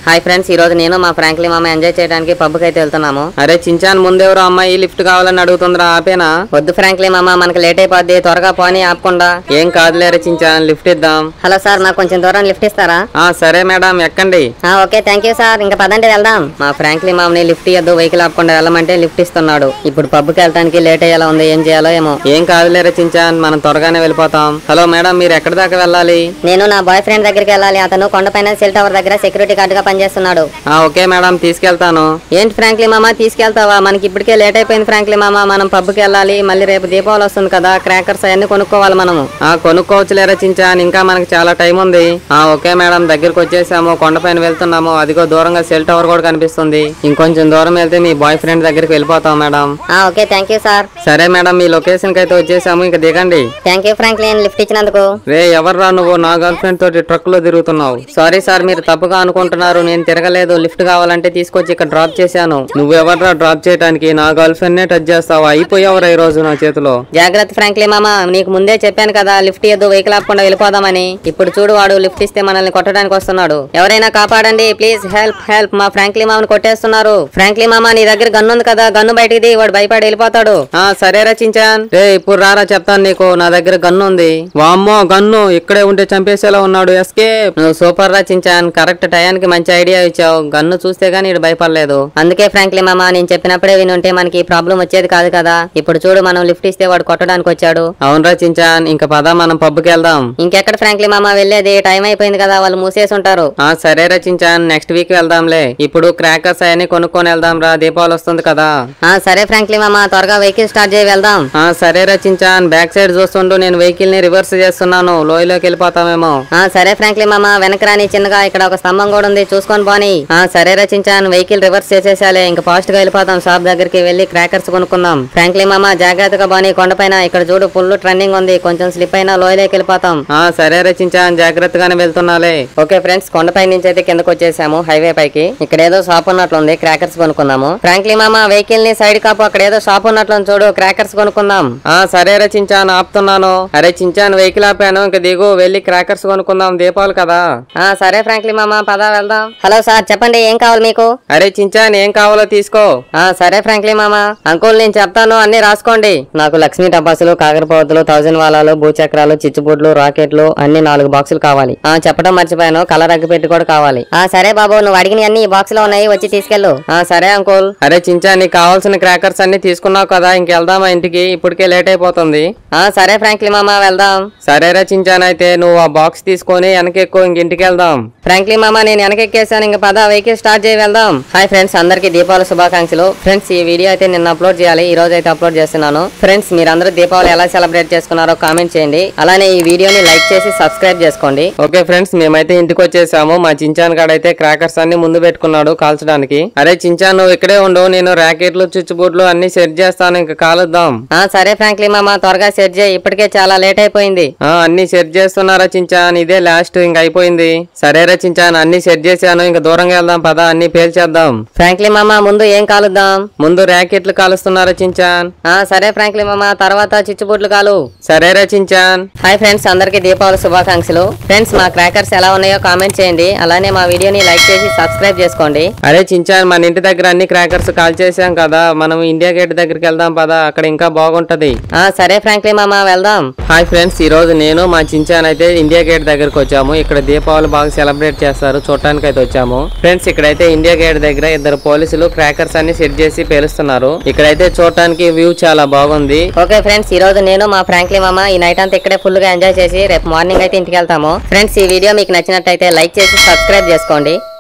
hi friends ఈ రోజు నేను మా ఫ్రాంక్లీ మామ ఎంజాయ్ చేయడానికి పబ్కి అయితే వెళ్తున్నాము అరే చించాన్ ముందెవరో అమ్మాయి లిఫ్ట్ కావాలని అడుగుతుందిరా ఆపేనా వద్దు ఫ్రాంక్లీ మామ మనకి లేట్ అయిపోద్ది త్వరగా పోనీ ఆపకుండా ఏం కాదులేరా చించాన్ లిఫ్ట్ ఇద్దాం హలో సార్ నాకు కొంచెం దూరం లిఫ్ట్ ఇస్తారా ఆ సరే మేడం ఎక్కండి ఆ, ఓకే థ్యాంక్ యూ సార్ ఇంకా పదండి వెళ్దాం మా ఫ్రాంక్లీ మామని లిఫ్ట్ ఇవ్వద్దు వెహికల్ ఆపకుండా వెళ్ళమంటే లిఫ్ట్ ఇస్తున్నాడు ఇప్పుడు పబ్కి వెళ్ళడానికి లేట్ అయ్యేలా ఉంది ఏం చేయాలో ఏమో ఏం కాదులేరా చించాన్ మనం త్వరగానే వెళ్ళిపోతాం హలో మేడం మీరు ఎక్కడి దాకా వెళ్ళాలి నేను నా బాయ్ ఫ్రెండ్ దగ్గరికి వెళ్ళాలి అతను కొండపైన సెల్ టవర్ దగ్గర సెక్యూరిటీ గార్డ్ గా పనిచేస్తున్నాడు ఆ ఓకే మేడం తీసుకెళ్తాను ఏంటి ఫ్రాంక్లీ మామ తీసుకెళ్తావా మనకి ఇప్పటికే లేట్ అయిపోయింది ఫ్రాంక్లీ మామ మనం పబ్కి వెళ్ళాలి మళ్ళీ రేపు దీపావళి వస్తుంది కదా క్రాకర్స్ అవన్నీ కొనుక్కోవాలి మనము ఆ కొనుక్కోవచ్చులేరా చించాన్ ఇంకా మనకి చాలా టైం ఉంది ఆ ఓకే మేడం దగ్గరికి వచ్చేసాము కొండపైన వెళ్తున్నాము అదిగో దూరంగా సెల్ టవర్ కూడా కనిపిస్తుంది ఇంకొంచెం దూరం వెళ్తే మీ బాయ్ ఫ్రెండ్ దగ్గరికి వెళ్ళిపోతాం మేడం ఆ, ఓకే థ్యాంక్ యూ సార్ సరే మేడం మీ లొకేషన్ కి అయితే వచ్చేసాము ఇంకా దిగండి థ్యాంక్ యూ ఫ్రాంక్లిన్ లిఫ్ట్ ఇచ్చినందుకు రే ఎవర్రా నువ్వు నా గర్ల్ ఫ్రెండ్ తోటి ట్రక్ లో తిరుగుతున్నావు సారీ సార్ మీరు తప్పుగా అనుకుంటున్నారు నేను తిరగలేదు లిఫ్ట్ కావాలంటే తీసుకొచ్చి ఇక్కడ డ్రాప్ చేశాను నువ్వెవర్రా డ్రాప్ చేయడానికి నా గర్ల్ ఫ్రెండ్ నే టచ్ చేస్తావా అయిపోయావురా ఈ రోజు నా చేతిలో జాగ్రత్త ఫ్రాంక్లీ మామ నీకు ముందే చెప్పాను కదా లిఫ్ట్ ఇవ్వద్దు వెహికల్ ఆపకుండా వెళ్ళిపోదామని ఇప్పుడు చూడు వాడు లిఫ్ట్ ఇస్తే మనల్ని కొట్టడానికి వస్తున్నాడు ఎవరైనా కాపాడండి ప్లీజ్ హెల్ప్ హెల్ప్ మా ఫ్రాంక్లీ మామని కొట్టేస్తున్నారు ఫ్రాంక్లీ మామ నీ దగ్గర గన్ను ఉంది కదా గన్ను బయటిది వాడు భయపడి వెళ్ళిపోతాడు ఆ సరే రచించాన్ రే ఇప్పుడు రారా చెప్తాను నీకు నా దగ్గర గన్ను ఉంది వామ్మో గన్ను ఇక్కడే ఉంటే చంపేసేలా ఉన్నాడు ఎస్కేప్ నువ్వు సూపర్ రచించాన్ కరెక్ట్ టయానికి మంచి ఐడియా ఇచ్చావు గన్ను చూస్తే గానీ ఇటు భయపడలేదు అందుకే ఫ్రాంక్లీ మామ నేను చెప్పినప్పుడే వినుంటే మనకి ఈ ప్రాబ్లం వచ్చేది కాదు కదా ఇప్పుడు చూడు మనం లిఫ్ట్ ఇస్తే వాడు కొట్టడానికి వచ్చాడు అవును రచించాన్ ఇంకా పద మనం పబ్కి వెళ్దాం ఇంకెక్కడ ఫ్రాంక్లీ మామ వెళ్ళేది టైం అయిపోయింది కదా వాళ్ళు మూసేసి ఉంటారు ఆ సరే రచించాన్ నెక్స్ట్ వీక్ వెళ్దాంలే ఇప్పుడు క్రాకర్స్ అవన్నీ కొనుక్కొని వెళ్దాం రా దీపావళి వస్తుంది కదా ఆ సరే ఫ్రాంక్లీ మామ త్వరగా వెహికల్ స్టార్ట్ చేయి వెళ్దాం ఆ సరే రచించాన్ బ్యాక్ సైడ్ చూస్తుంటూ నేను వెహికల్ ని రివర్స్ చేస్తున్నాను లోయలోకి వెళ్ళిపోతామేమో ఆ సరే ఫ్రాంక్లీ మామ వెనక రాని చిన్నగా ఇక్కడ ఒక స్తంభం కూడా ఉంది చూసుకొని పోనీ ఆ సరే రచించాను వెహికల్ రివర్స్ చేసేసాలే ఇంకా ఫాస్ట్ గా వెళ్ళిపోతాం షాప్ దగ్గరికి వెళ్ళి క్రాకర్స్ కొనుక్కుందాం ఫ్రాంక్లీ మామ జాగ్రత్తగా బాని కొండపైన ఇక్కడ చూడు ఫుల్ ట్రెండింగ్ ఉంది కొంచెం స్లిప్ అయినా లోయలోకి వెళ్ళిపోతాం ఆ సరే రచించాన్ జాగ్రత్తగానే వెళ్తున్నాలే ఓకే ఫ్రెండ్స్ కొండపై నుంచి అయితే కిందకు వచ్చేసాము హైవే పైకి ఇక్కడ ఏదో షాప్ ఉన్నట్లుంది క్రాకర్స్ కొనుక్కుందాము ఫ్రాంక్లీ మామ వెహికల్ ని సైడ్ కాపు అక్కడ ఏదో షాప్ ఉన్నట్లు చూడు క్రాకర్స్ కొనుక్కుందాం ఆ సరే రే చించాన్ ఆపుతున్నాను అరే చించాన్ వెహికల్ ఆపాను ఇంకా దిగు వెళ్ళి క్రాకర్స్ కొనుక్కుందాం దీపావళి కదా ఆ సరే ఫ్రాంక్లీ మామ పద వెళ్దాం హలో సార్ చెప్పండి ఏం కావాలి మీకు అరే చించాన్ ఏం కావాలో తీసుకో ఆ సరే ఫ్రాంక్లీ మామ అంకుల్ నేను చెప్తాను అన్ని రాసుకోండి నాకు లక్ష్మీ టపాసులు కాకరపోతులు థౌజండ్ వాలాలు భూచక్రాలు చిచ్చుబుడ్లు రాకెట్లు అన్ని నాలుగు బాక్సులు కావాలి ఆ చెప్పడం మర్చిపోయాను కలర్ అగ్గిపెట్టి కూడా కావాలి ఆ సరే బాబు నువ్వు అడిగిన అన్ని ఈ బాక్స్ లో ఉన్నాయి వచ్చి తీసుకెళ్ళు ఆ సరే అంకుల్ అరే చించాన్ నీకు కావాల్సిన క్రాకర్స్ అన్ని తీసుకున్నావు కదా ఇంకెళ్దామా ఇంటికి ఇప్పటికే లేట్ అయిపోతుంది ఆ సరే ఫ్రాంక్లీ మామ వెళ్దాం సరేరా చించాన్ అయితే నువ్వు ఆ బాక్స్ తీసుకొని వెనక ఎక్కువ ఇంక ఇంటికి వెళ్దాం ఫ్రాంక్లీ మామ నేను వెనకెక్కేసాను ఇంకా పద వెహికల్ స్టార్ట్ చేయి వెళ్దాం హాయ్ ఫ్రెండ్స్ అందరికీ దీపావళి శుభాకాంక్షలు ఫ్రెండ్స్ ఈ వీడియో అయితే నిన్న అప్లోడ్ చేయాలి ఈ రోజు అయితే అప్లోడ్ చేస్తున్నాను ఫ్రెండ్స్ మీరందరూ దీపావళి ఎలా సెలబ్రేట్ చేసుకున్నారో కామెంట్ చేయండి అలానే ఈ వీడియోని లైక్ చేసి సబ్స్క్రైబ్ చేసుకోండి ఓకే ఫ్రెండ్స్ మేమైతే ఇంటికి వచ్చేసాము మా చించాన్ గాడైతే క్రాకర్స్ అన్ని ముందు పెట్టుకున్నాడు కాల్చడానికి అరే చించాన్ నువ్వు ఇక్కడే ఉండు నేను ర్యాకెట్లు చుచ్చుబుడ్లు అన్ని సెట్ చేస్తాను ఇంకా కాలుద్దాం ఆ సరే ఫ్రాంక్లీ మామ త్వరగా సెట్ చేయి ఇప్పటికే చాలా లేట్ అయిపోయింది ఆ అన్ని సెట్ చేస్తున్నారా చించాన్ ఇదే లాస్ట్ ఇంక అయిపోయింది సరేరా చించాన్ అన్ని సెట్ చేశాను ఇంకా దూరంగా వెళ్దాం పదా అన్ని పేల్చేద్దాం ఫ్రాంక్లీ మామ ముందు ఏం కాలుద్దాం ముందు ర్యాకెట్లు కాలుస్తున్నారా చించాన్ ఆ సరే ఫ్రాంక్లీ మామ తర్వాత చిచ్చుబుడ్లు కాలు సరేరా చించాన్ హాయ్ ఫ్రెండ్స్ అందరికీ దీపావళి శుభాకాంక్షలు ఫ్రెండ్స్ మా క్రాకర్స్ ఎలా ఉన్నాయో కామెంట్ చేయండి అలానే మా వీడియోని లైక్ చేసి సబ్స్క్రైబ్ చేసుకోండి అరే చించాన్ మన ఇంటి దగ్గర అన్ని క్రాకర్స్ కాల్ చేసాం కదా మనం ఇండియా గేట్ దగ్గరికి వెళ్దాం పదా అక్కడ ఇంకా బాగుంటది ఆ సరే ఫ్రాంక్లీ మామ వెళ్దాం హాయ్ ఫ్రెండ్స్ ఈ రోజు నేను మా చించాన్ అయితే ఇండియా గేట్ దగ్గరకు వచ్చాము ఇక్కడ దీపావళి బాగా సెలబ్రేట్ చేస్తారు చూడటానికి అయితే వచ్చాము ఫ్రెండ్స్ ఇక్కడైతే ఇండియా గేట్ దగ్గర ఇద్దరు పోలీసులు క్రాకర్స్ అన్ని సెట్ చేసి పేలుస్తున్నారు ఇక్కడైతే చూడటానికి వ్యూ చాలా బాగుంది ఓకే ఫ్రెండ్స్ ఈ రోజు నేను మా ఫ్రాంక్లీ మామ ఈ నైట్ అంతా ఇక్కడే ఫుల్ గా ఎంజాయ్ చేసి రేపు మార్నింగ్ అయితే ఇంటికి వెళ్తాము ఫ్రెండ్స్ ఈ వీడియో మీకు నచ్చినట్టయితే లైక్ చేసి సబ్స్క్రైబ్ చేసుకోండి